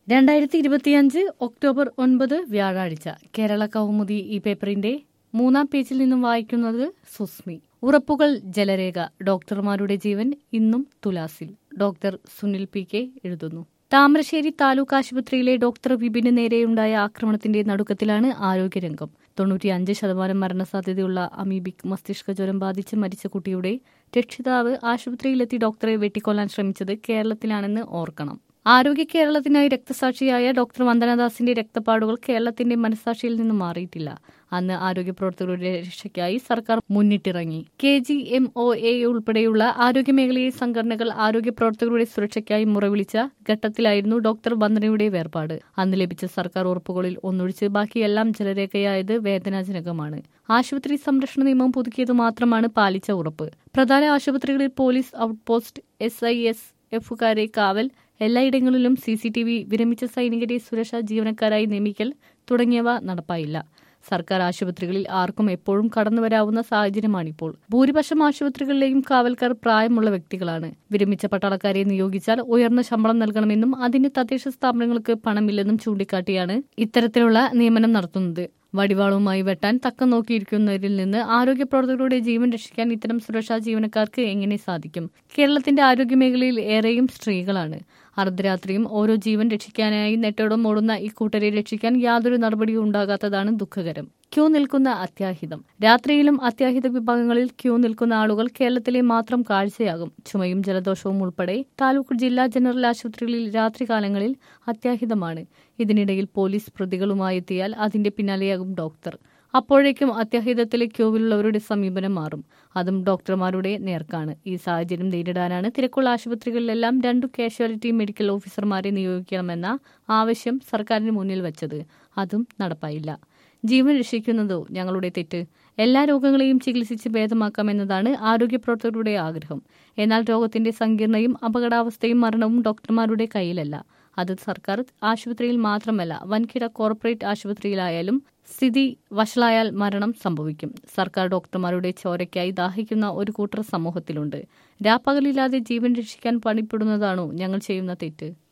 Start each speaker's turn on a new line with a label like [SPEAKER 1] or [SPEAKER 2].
[SPEAKER 1] രണ്ടായിരത്തി ഇരുപത്തിയഞ്ച് ഒക്ടോബർ ഒൻപത് വ്യാഴാഴ്ച കേരള കൗമുദി ഈ പേപ്പറിന്റെ മൂന്നാം പേജിൽ നിന്നും വായിക്കുന്നത് സുസ്മി ഉറപ്പുകൾ ജലരേഖ ഡോക്ടർമാരുടെ ജീവൻ ഇന്നും തുലാസിൽ ഡോക്ടർ സുനിൽ പി കെ എഴുതുന്നു താമരശ്ശേരി താലൂക്ക് ആശുപത്രിയിലെ ഡോക്ടർ വിപിന് നേരെയുണ്ടായ ആക്രമണത്തിന്റെ നടുക്കത്തിലാണ് ആരോഗ്യരംഗം തൊണ്ണൂറ്റിയഞ്ച് ശതമാനം മരണസാധ്യതയുള്ള അമീബിക് മസ്തിഷ്ക ജ്വരം ബാധിച്ച് മരിച്ച കുട്ടിയുടെ രക്ഷിതാവ് ആശുപത്രിയിലെത്തി ഡോക്ടറെ വെട്ടിക്കൊല്ലാൻ ശ്രമിച്ചത് കേരളത്തിലാണെന്ന് ഓർക്കണം ആരോഗ്യ കേരളത്തിനായി രക്തസാക്ഷിയായ ഡോക്ടർ വന്ദനദാസിന്റെ രക്തപ്പാടുകൾ കേരളത്തിന്റെ മനസാക്ഷിയിൽ നിന്ന് മാറിയിട്ടില്ല അന്ന് ആരോഗ്യ പ്രവർത്തകരുടെ രക്ഷയ്ക്കായി സർക്കാർ മുന്നിട്ടിറങ്ങി K G M O A ഉൾപ്പെടെയുള്ള ആരോഗ്യമേഖലയിലെ സംഘടനകൾ ആരോഗ്യ പ്രവർത്തകരുടെ സുരക്ഷയ്ക്കായി മുറവിളിച്ച ഘട്ടത്തിലായിരുന്നു ഡോക്ടർ വന്ദനയുടെ വേർപാട് അന്ന് ലഭിച്ച സർക്കാർ ഉറപ്പുകളിൽ ഒന്നൊഴിച്ച് ബാക്കിയെല്ലാം ജലരേഖയായത് വേദനാജനകമാണ് ആശുപത്രി സംരക്ഷണ നിയമം പുതുക്കിയത് മാത്രമാണ് പാലിച്ച ഉറപ്പ് പ്രധാന ആശുപത്രികളിൽ police outpost S I S എഫുകാരെ കാവൽ എല്ലായിടങ്ങളിലും സി സി ടി വി വിരമിച്ച സൈനികരെ സുരക്ഷാ ജീവനക്കാരായി നിയമിക്കൽ തുടങ്ങിയവ നടപ്പായില്ല സർക്കാർ ആശുപത്രികളിൽ ആർക്കും എപ്പോഴും കടന്നു വരാവുന്ന സാഹചര്യമാണിപ്പോൾ ഭൂരിപക്ഷം ആശുപത്രികളിലെയും കാവൽക്കാർ പ്രായമുള്ള വ്യക്തികളാണ് വിരമിച്ച പട്ടാളക്കാരെ നിയോഗിച്ചാൽ ഉയർന്ന ശമ്പളം നൽകണമെന്നും അതിന് തദ്ദേശ സ്ഥാപനങ്ങൾക്ക് പണമില്ലെന്നും ചൂണ്ടിക്കാട്ടിയാണ് ഇത്തരത്തിലുള്ള നിയമനം നടത്തുന്നത് വടിവാളുമായി വെട്ടാൻ തക്കം നോക്കിയിരിക്കുന്നവരിൽ നിന്ന് ആരോഗ്യ പ്രവർത്തകരുടെ ജീവൻ രക്ഷിക്കാൻ ഇത്തരം സുരക്ഷാ ജീവനക്കാർക്ക് എങ്ങനെ സാധിക്കും കേരളത്തിന്റെ ആരോഗ്യമേഖലയിൽ ഏറെയും സ്ത്രീകളാണ് അർദ്ധരാത്രിയും ഓരോ ജീവൻ രക്ഷിക്കാനായി നെട്ടോടം ഓടുന്ന ഈ കൂട്ടരെ രക്ഷിക്കാൻ യാതൊരു നടപടിയും ഉണ്ടാകാത്തതാണ് ദുഃഖകരം ക്യൂ നിൽക്കുന്ന അത്യാഹിതം രാത്രിയിലും അത്യാഹിത വിഭാഗങ്ങളിൽ ക്യൂ നിൽക്കുന്ന ആളുകൾ കേരളത്തിലെ മാത്രം കാഴ്ചയാകും ചുമയും ജലദോഷവും ഉൾപ്പെടെ താലൂക്ക് ജില്ലാ ജനറൽ ആശുപത്രികളിൽ രാത്രികാലങ്ങളിൽ അത്യാഹിതമാണ് ഇതിനിടയിൽ പോലീസ് പ്രതികളുമായി എത്തിയാൽ അതിന്റെ പിന്നാലെയാകും ഡോക്ടർ അപ്പോഴേക്കും അത്യാഹിതത്തിലെ ക്യൂവിലുള്ളവരുടെ സമീപനം മാറും അതും ഡോക്ടർമാരുടെ നേർക്കാണ് ഈ സാഹചര്യം നേരിടാനാണ് തിരക്കുള്ള ആശുപത്രികളിലെല്ലാം രണ്ടു കാഷ്വാലിറ്റി മെഡിക്കൽ ഓഫീസർമാരെ നിയോഗിക്കണമെന്ന ആവശ്യം സർക്കാരിന് മുന്നിൽ വച്ചത് അതും നടപ്പായില്ല ജീവൻ രക്ഷിക്കുന്നതോ ഞങ്ങളുടെ തെറ്റ് എല്ലാ രോഗങ്ങളെയും ചികിത്സിച്ച് ഭേദമാക്കാമെന്നതാണ് ആരോഗ്യ പ്രവർത്തകരുടെ ആഗ്രഹം എന്നാൽ രോഗത്തിന്റെ സങ്കീർണയും അപകടാവസ്ഥയും മരണവും ഡോക്ടർമാരുടെ കയ്യിലല്ല അത് സർക്കാർ ആശുപത്രിയിൽ മാത്രമല്ല വൻകിട കോർപ്പറേറ്റ് ആശുപത്രിയിലായാലും സ്ഥിതി വഷളായാൽ മരണം സംഭവിക്കും സർക്കാർ ഡോക്ടർമാരുടെ ചോരയ്ക്കായി ദാഹിക്കുന്ന ഒരു കൂട്ടർ സമൂഹത്തിലുണ്ട് രാപ്പകലില്ലാതെ ജീവൻ രക്ഷിക്കാൻ പണിപ്പെടുന്നതാണോ ഞങ്ങൾ ചെയ്യുന്ന തെറ്റ്